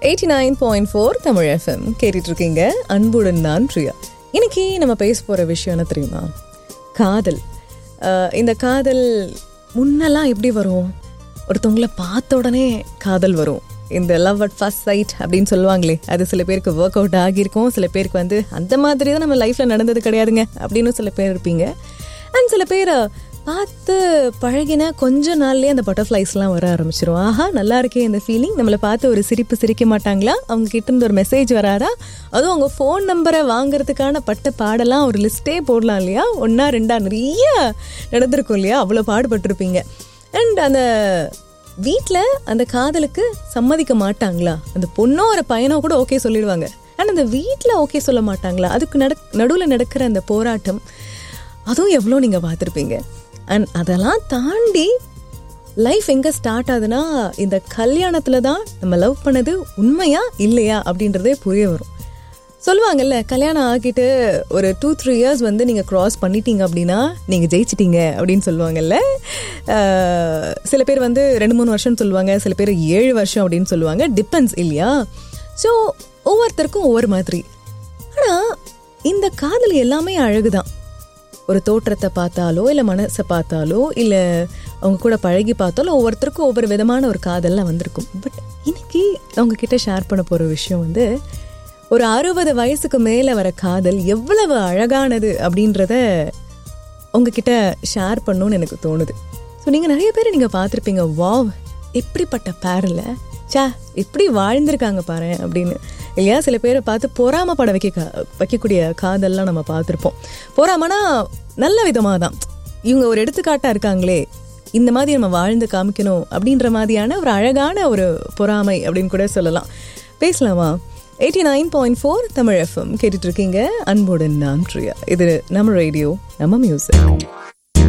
eighty nine point four Tamil F M கேட்டுட்டு இருக்கீங்க அன்புடன் நான் பிரியா இன்னைக்கு நம்ம பேச போகிற விஷயம் என்ன தெரியுமா காதல் அஹ் இந்த காதல் முன்னெல்லாம் எப்படி வரும் ஒருத்தவங்கள பார்த்த உடனே காதல் வரும் இந்த லவ் அட் ஃபர்ஸ்ட் சைட் அப்படின்னு சொல்லுவாங்களே அது சில பேருக்கு ஒர்க் அவுட் ஆகியிருக்கும் சில பேருக்கு வந்து அந்த மாதிரி தான் நம்ம லைஃப்பில் நடந்தது கிடையாதுங்க அப்படின்னு சில பேர் இருப்பீங்க அண்ட் சில பேர் பார்த்து பழகின கொஞ்ச நாள்லயே அந்த பட்டர்ஃப்ளைஸ்லாம் வர ஆரம்பிச்சிரும் ஆஹா நல்லா இருக்கே இந்த ஃபீலிங் நம்மளை பார்த்து ஒரு சிரிப்பு சிரிக்க மாட்டாங்களா அவங்க கிட்ட இருந்து ஒரு மெசேஜ் வராதா அதுவும் அவங்க ஃபோன் நம்பரை வாங்குறதுக்கான பட்ட பாடலாம் ஒரு லிஸ்ட்டே போடலாம் இல்லையா ஒன்றா ரெண்டா நிறைய நடந்திருக்கும் இல்லையா அவ்வளோ பாடுபட்டிருப்பீங்க அண்ட் அந்த வீட்டில் அந்த காதலுக்கு சம்மதிக்க மாட்டாங்களா அந்த பொண்ணோ ஒரு பையனோ கூட ஓகே சொல்லிடுவாங்க ஆனால் அந்த வீட்டில் ஓகே சொல்ல மாட்டாங்களா அதுக்கு நட நடுவில் நடக்கிற அந்த போராட்டம் அதுவும் எவ்வளோ நீங்கள் பார்த்துருப்பீங்க அண்ட் அதெல்லாம் தாண்டி லைஃப் எங்கே ஸ்டார்ட் ஆகுதுன்னா இந்த கல்யாணத்தில் தான் நம்ம லவ் பண்ணது உண்மையா இல்லையா அப்படின்றதே புரிய வரும் சொல்லுவாங்கல்ல கல்யாணம் ஆகிட்டு ஒரு டூ த்ரீ இயர்ஸ் வந்து நீங்கள் க்ராஸ் பண்ணிட்டீங்க அப்படின்னா நீங்கள் ஜெயிச்சிட்டீங்க அப்படின்னு சொல்லுவாங்கல்ல அஹ், சில பேர் வந்து ரெண்டு மூணு வருஷம் சொல்லுவாங்க சில பேர் ஏழு வருஷம் அப்படின்னு சொல்லுவாங்க டிபெண்ட்ஸ் இல்லையா ஸோ ஒவ்வொருத்தருக்கும் ஒவ்வொரு மாதிரி ஆனால் இந்த காதல் எல்லாமே அழகுதான் ஒரு தோற்றத்தை பார்த்தாலோ இல்லை மனசை பார்த்தாலோ இல்லை அவங்க கூட பழகி பார்த்தாலோ ஒவ்வொருத்தருக்கும் ஒவ்வொரு விதமான ஒரு காதல்லாம் வந்திருக்கும் பட் இன்னைக்கு அவங்க கிட்ட ஷேர் பண்ண போகிற விஷயம் வந்து ஒரு அறுபது வயசுக்கு மேலே வர காதல் எவ்வளவு அழகானது அப்படின்றத உங்ககிட்ட ஷேர் பண்ணணும்னு எனக்கு தோணுது ஸோ நீங்கள் நிறைய பேர் நீங்கள் பார்த்துருப்பீங்க வாவ் எப்படிப்பட்ட பேரில் சே எப்படி வாழ்ந்திருக்காங்க பாரு அப்படின்னு இல்லையா சில பேரை பார்த்து பொறாமப்பட வைக்க கா- வைக்கக்கூடிய காதல்லாம் நம்ம பார்த்துருப்போம் பொறாமனா நல்ல விதமாக தான் இவங்க ஒரு எடுத்துக்காட்டாக இருக்காங்களே இந்த மாதிரி நம்ம வாழ்ந்து காமிக்கணும் அப்படின்ற மாதிரியான ஒரு அழகான ஒரு பொறாமை அப்படின்னு கூட சொல்லலாம் பேசலாமா eighty nine point four Tamil F M கேட்டுட்டு இருக்கீங்க அன்புடன் நான் பிரியா இது நம்ம ரேடியோ நம்ம மியூசிக்